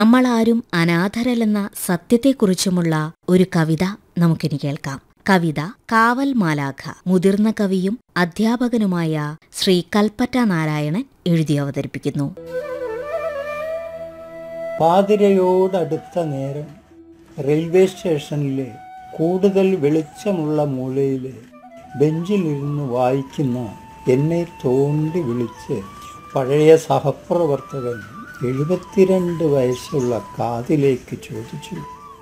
നമ്മളാരും അനാഥരല്ലെന്ന സത്യത്തെക്കുറിച്ചുമുള്ള ഒരു കവിത നമുക്കിനി കേൾക്കാം കവിത കാവൽ മാലാഖ മുതിർന്ന കവിയും അധ്യാപകനുമായ ശ്രീ കൽപ്പറ്റ നാരായണൻ എഴുതി അവതരിപ്പിക്കുന്നു പാതിരയോടടുത്ത നേരം റെയിൽവേ സ്റ്റേഷനിലെ കൂടുതൽ വെളിച്ചമുള്ള മൂലയിലെ ബെഞ്ചിലിരുന്ന് വായിക്കുന്ന എന്നെ തോണ്ടി വിളിച്ച് പഴയ സഹപ്രവർത്തകൻ എഴുപത്തിരണ്ട് വയസ്സുള്ള കാതിലേക്ക് ചോദിച്ചു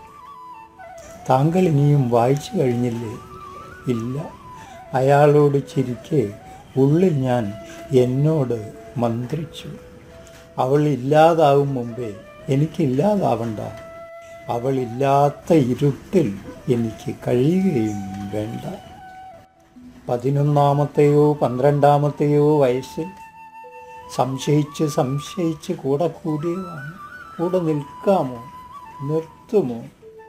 താങ്കൾ ഇനിയും വായിച്ചു കഴിഞ്ഞില്ലേ ഇല്ല അയാളോട് ചിരിക്കെ ഉള്ളിൽ ഞാൻ എന്നോട് മന്ത്രിച്ചു അവൾ ഇല്ലാതാവും മുമ്പേ എനിക്കില്ലാതാവണ്ട അവളില്ലാത്ത ഇരുട്ടിൽ എനിക്ക് കഴിയുകയും വേണ്ട പതിനൊന്നാമത്തെയോ പന്ത്രണ്ടാമത്തെയോ വയസ്സിൽ സംശയിച്ച് സംശയിച്ച് കൂടെ കൂടിയതാണ് കൂടെ നിൽക്കാമോ നിർത്തുമോ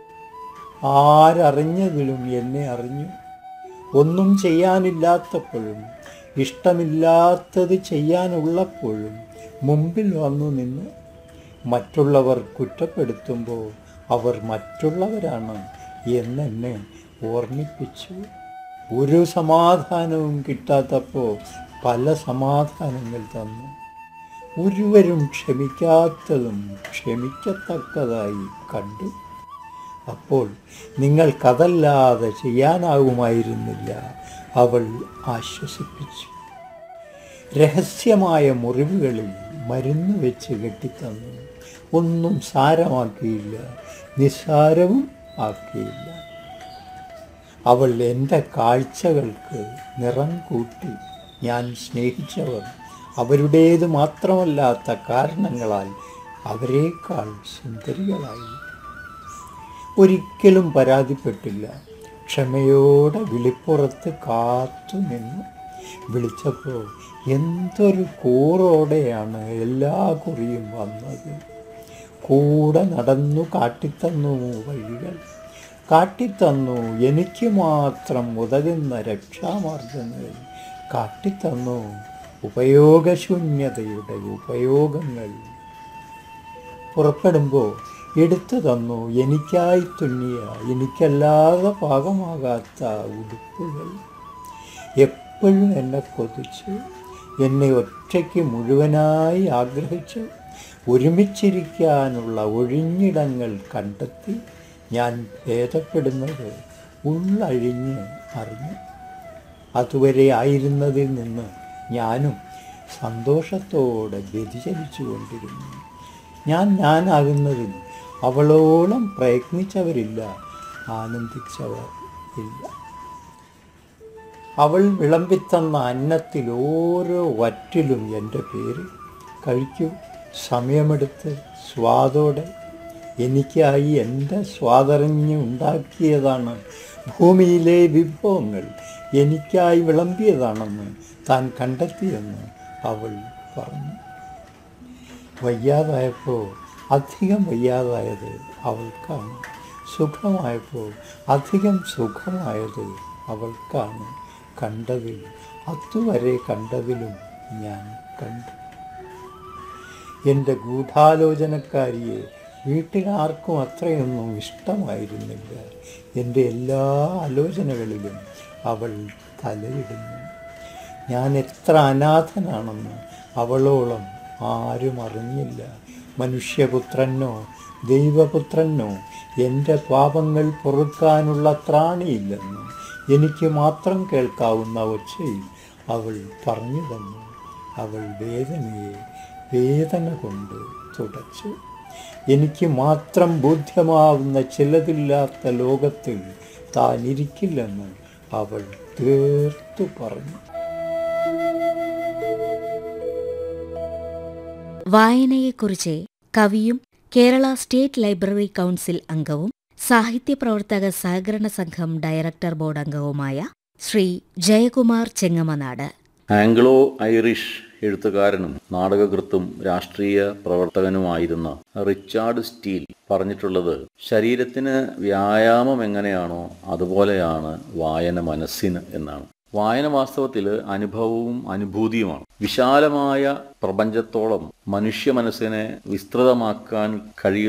ആരറിഞ്ഞതിലും എന്നെ അറിഞ്ഞു ഒന്നും ചെയ്യാനില്ലാത്തപ്പോഴും ഇഷ്ടമില്ലാത്തത് ചെയ്യാനുള്ളപ്പോഴും മുമ്പിൽ വന്നു നിന്ന് മറ്റുള്ളവർ കുറ്റപ്പെടുത്തുമ്പോൾ അവർ മറ്റുള്ളവരാണ് എന്നെന്നെ ഓർമ്മിപ്പിച്ചു ഒരു സമാധാനവും കിട്ടാത്തപ്പോൾ പല സമാധാനങ്ങൾ തന്നു ഒരുവരും ക്ഷമിക്കാത്തതും ക്ഷമിക്കത്തക്കതായി കണ്ടു അപ്പോൾ നിങ്ങൾക്കതല്ലാതെ ചെയ്യാനാവുമായിരുന്നില്ല അവൾ ആശ്വസിപ്പിച്ചു രഹസ്യമായ മുറിവുകളിൽ മരുന്ന് വെച്ച് കെട്ടിത്തന്നു ഒന്നും സാരമാക്കിയില്ല നിസ്സാരവും ആക്കിയില്ല അവൾ എൻ്റെ കാഴ്ചകൾക്ക് നിറം കൂട്ടി ഞാൻ സ്നേഹിച്ചവർ അവരുടേത് മാത്രമല്ലാത്ത കാരണങ്ങളാൽ അവരെക്കാൾ സുന്ദരികളായി ഒരിക്കലും പരാതിപ്പെട്ടില്ല ക്ഷമയോടെ വിളിപ്പുറത്ത് കാത്തു നിന്നു വിളിച്ചപ്പോൾ എന്തൊരു കൂറോടെയാണ് എല്ലാ കുറിയും വന്നത് കൂടെ നടന്നു കാട്ടിത്തന്നു വഴികൾ കാട്ടിത്തന്നു എനിക്ക് മാത്രം ഉതകുന്ന രക്ഷാമാർഗങ്ങൾ കാട്ടിത്തന്നു ഉപയോഗശൂന്യതയുടെ ഉപയോഗങ്ങൾ പുറപ്പെടുമ്പോൾ എടുത്തു തന്നു എനിക്കായി തുന്നിയ എനിക്കല്ലാതെ പാകമാകാത്ത ഉടുപ്പുകൾ എപ്പോഴും എന്നെ കൊതിച്ചു എന്നെ ഒറ്റയ്ക്ക് മുഴുവനായി ആഗ്രഹിച്ചു ഒരുമിച്ചിരിക്കാനുള്ള ഒഴിഞ്ഞിടങ്ങൾ കണ്ടെത്തി ഞാൻ ഭേദപ്പെടുന്നത് ഉള്ളഴിഞ്ഞ് അറിഞ്ഞു അതുവരെ ആയിരുന്നതിൽ നിന്ന് ഞാനും സന്തോഷത്തോടെ വ്യതിചലിച്ചു കൊണ്ടിരുന്നു ഞാൻ ഞാനാകുന്നതിൽ അവളോളം പ്രയത്നിച്ചവരില്ല ആനന്ദിച്ചവർ ഇല്ല അവൾ വിളമ്പിത്തന്ന അന്നത്തിൽ ഓരോ വറ്റിലും എൻ്റെ പേര് കഴിക്കൂ സമയമെടുത്ത് സ്വാദോടെ എനിക്കായി എൻ്റെ സ്വാതറിഞ്ഞ് ഉണ്ടാക്കിയതാണ് ഭൂമിയിലെ വിഭവങ്ങൾ എനിക്കായി വിളമ്പിയതാണെന്ന് താൻ കണ്ടെത്തിയെന്ന് അവൾ പറഞ്ഞു വയ്യാതായപ്പോൾ അധികം വയ്യാതായത് അവൾക്കാണ് സുഖമായപ്പോൾ അധികം സുഖമായത് അവൾക്കാണ് കണ്ടതിൽ അതുവരെ കണ്ടതിലും ഞാൻ കണ്ടു എൻ്റെ ഗൂഢാലോചനക്കാരിയെ വീട്ടിലാർക്കും അത്രയൊന്നും ഇഷ്ടമായിരുന്നില്ല എൻ്റെ എല്ലാ ആലോചനകളിലും അവൾ തലയിടുന്നു ഞാൻ എത്ര അനാഥനാണെന്ന് അവളോളം ആരും അറിഞ്ഞില്ല മനുഷ്യപുത്രനോ ദൈവപുത്രനോ എൻ്റെ പാപങ്ങൾ പൊറുക്കാനുള്ള ത്രാണിയില്ലെന്ന് എനിക്ക് മാത്രം കേൾക്കാവുന്ന ഒച്ചയിൽ അവൾ പറഞ്ഞു തന്നു അവൾ വേദനയെ വേദന കൊണ്ട് തുടച്ചു എനിക്ക് മാത്രം ബോധ്യമാവുന്ന ചിലതില്ലാത്ത ലോകത്തിൽ താൻ ഇരിക്കില്ലെന്ന് അവൾ തീർത്തു പറഞ്ഞു വായനയെക്കുറിച്ച് കവിയും കേരള സ്റ്റേറ്റ് ലൈബ്രറി കൗൺസിൽ അംഗവും സാഹിത്യപ്രവർത്തക സഹകരണ സംഘം ഡയറക്ടർ ബോർഡ് അംഗവുമായ ശ്രീ ജയകുമാർ ചെങ്ങമനാട് ആംഗ്ലോ ഐറിഷ് എഴുത്തുകാരനും നാടകകൃത്തും രാഷ്ട്രീയ പ്രവർത്തകനുമായിരുന്ന റിച്ചാർഡ് സ്റ്റീൽ പറഞ്ഞിട്ടുള്ളത് ശരീരത്തിന് വ്യായാമം എങ്ങനെയാണോ അതുപോലെയാണ് വായന മനസ്സിന് എന്നാണ് വായന വാസ്തവത്തിൽ അനുഭവവും അനുഭൂതിയുമാണ് വിശാലമായ പ്രപഞ്ചത്തോളം മനുഷ്യ മനസ്സിനെ വിസ്തൃതമാക്കാൻ കഴിയുന്ന